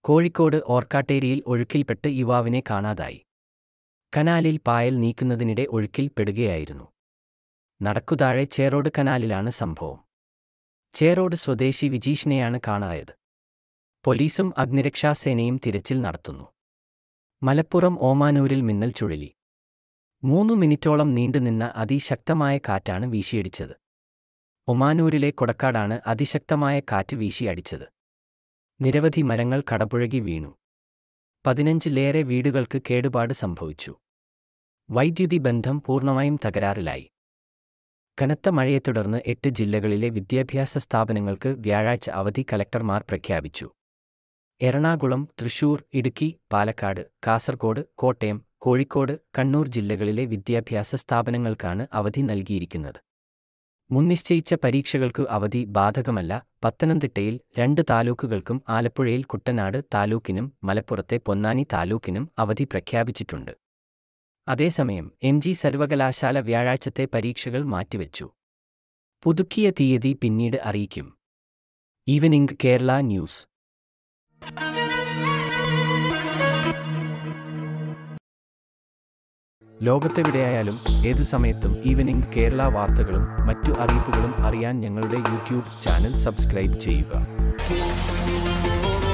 കോഴിക്കോട് ഓർക്കാട്ടേരിയിൽ ഒഴുക്കിൽപ്പെട്ട് യുവാവിനെ കാണാതായി കനാലിൽ പായൽ നീക്കുന്നതിനിടെ ഒഴുക്കിൽ പെടുകയായിരുന്നു നടക്കുതാഴെ ചേറോട് കനാലിലാണ് സംഭവം ചേറോട് സ്വദേശി വിജീഷിനെയാണ് കാണായത് പോലീസും അഗ്നിരക്ഷാസേനയും തിരച്ചിൽ നടത്തുന്നു മലപ്പുറം ഓമാനൂരിൽ മിന്നൽ ചുഴലി മൂന്നു മിനിറ്റോളം നീണ്ടുനിന്ന അതിശക്തമായ കാറ്റാണ് വീശിയടിച്ചത് ഒമാനൂരിലെ കൊടക്കാടാണ് അതിശക്തമായ കാറ്റ് വീശിയടിച്ചത് നിരവധി മരങ്ങൾ കടപുഴകി വീണു പതിനഞ്ചിലേറെ വീടുകൾക്ക് കേടുപാട് സംഭവിച്ചു വൈദ്യുതി ബന്ധം പൂർണ്ണമായും തകരാറിലായി കനത്ത മഴയെ തുടർന്ന് എട്ട് ജില്ലകളിലെ വിദ്യാഭ്യാസ സ്ഥാപനങ്ങൾക്ക് വ്യാഴാഴ്ച അവധി കലക്ടർമാർ പ്രഖ്യാപിച്ചു എറണാകുളം തൃശൂർ ഇടുക്കി പാലക്കാട് കാസർഗോഡ് കോട്ടയം കോഴിക്കോട് കണ്ണൂർ ജില്ലകളിലെ വിദ്യാഭ്യാസ സ്ഥാപനങ്ങൾക്കാണ് അവധി നൽകിയിരിക്കുന്നത് മുൻനിശ്ചയിച്ച പരീക്ഷകൾക്കു അവധി ബാധകമല്ല പത്തനംതിട്ടയിൽ രണ്ട് താലൂക്കുകൾക്കും ആലപ്പുഴയിൽ കുട്ടനാട് താലൂക്കിനും മലപ്പുറത്തെ പൊന്നാനി താലൂക്കിനും അവധി പ്രഖ്യാപിച്ചിട്ടുണ്ട് അതേസമയം എം ജി സർവകലാശാല വ്യാഴാഴ്ചത്തെ പരീക്ഷകൾ മാറ്റിവെച്ചു പുതുക്കിയ തീയതി പിന്നീട് അറിയിക്കും ഈവനിംഗ് കേരള ന്യൂസ് ലോകത്തെവിടെയായാലും ഏതു സമയത്തും ഈവനിംഗ് കേരള വാർത്തകളും മറ്റു അറിയിപ്പുകളും അറിയാൻ ഞങ്ങളുടെ യൂട്യൂബ് ചാനൽ സബ്സ്ക്രൈബ് ചെയ്യുക